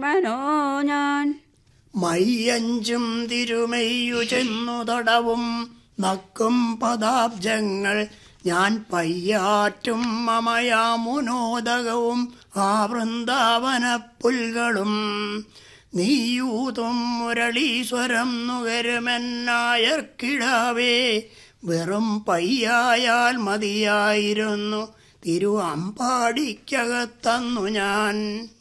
ജന്മനോ ഞാൻ മയ്യഞ്ചും തിരുമെയ്യു ചെന്നു തടവും നക്കും പദാബ്ജങ്ങൾ ഞാൻ പയ്യാറ്റും മമയാമുനോദകവും ആ വൃന്ദാവന പുൽകളും നീയൂതും മുരളീശ്വരം നുകരുമെന്നായർക്കിടാവേ വെറും പയ്യായാൽ മതിയായിരുന്നു തിരു അമ്പാടിക്കകത്തന്നു ഞാൻ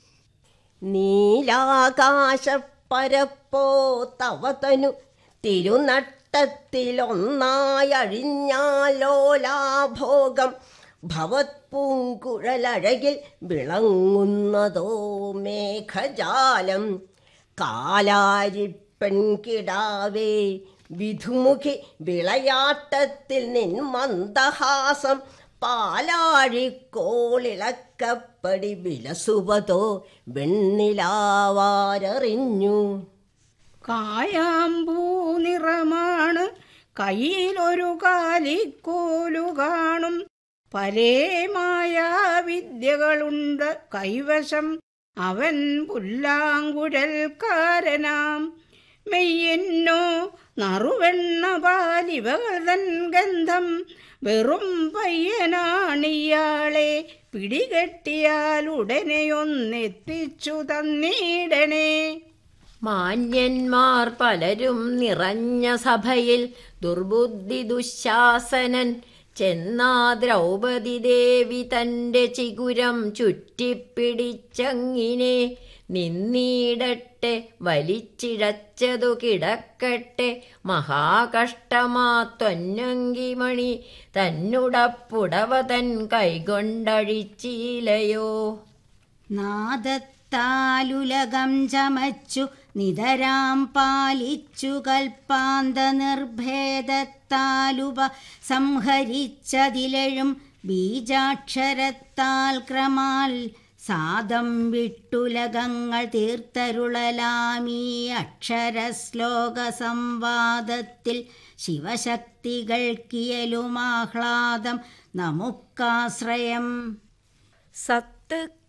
നീലാകാശപ്പരപ്പോ തവതനു തിരുനട്ടത്തിലൊന്നായഴിഞ്ഞാലോലാഭോഗം ഭവത്പൂങ്കുഴലഴകിൽ വിളങ്ങുന്നതോ മേഘജാലം കാലാരിപ്പെൺകിടാവേ വിധുമുഖി വിളയാട്ടത്തിൽ നിൻ മന്ദഹാസം പാലാഴിക്കോളിളക്കപ്പടി വിലസുവതോ വെണ്ണിലാവാരറിഞ്ഞു കായാമ്പൂ നിറമാണ് കയ്യിലൊരു കാലിക്കോലു കാണും പരേമായ വിദ്യകളുണ്ട് കൈവശം അവൻ പുല്ലാങ്കുഴൽക്കാരനാം മെയ്യെന്നോ നറുവെണ്ണ പാലിവകൾ തൻ ഗന്ധം വെറും പയ്യനാണിയാളെ പിടികെട്ടിയാൽ ഉടനെയൊന്നെത്തിച്ചു തന്നീടണേ മാന്യന്മാർ പലരും നിറഞ്ഞ സഭയിൽ ദുർബുദ്ധി ദുശാസനൻ ചെന്നാ ദ്രൗപദി ദേവി തന്റെ ചിഗുരം ചുറ്റിപ്പിടിച്ചങ്ങിനെ നിന്നീടട്ടെ വലിച്ചിഴച്ചതു കിടക്കട്ടെ മഹാകഷ്ടമാ തൊന്നങ്കിമണി തന്നുടപ്പുടവ തൻ കൈകൊണ്ടഴിച്ചീലയോ നാദത്താലുലകം ചമച്ചു നിതരാം പാലിച്ചു കൽപ്പാന്ത നിർഭേദത്താലുപ സംഹരിച്ചതിലെഴും ബീജാക്ഷരത്താൽ ക്രമാൽ സാദം വിട്ടുലകങ്ങൾ തീർത്തരുളലാമീ അക്ഷരശ്ലോക സംവാദത്തിൽ ശിവശക്തികൾക്കിയലുമാഹ്ലാദം നമുക്കാശ്രയം സത്ത്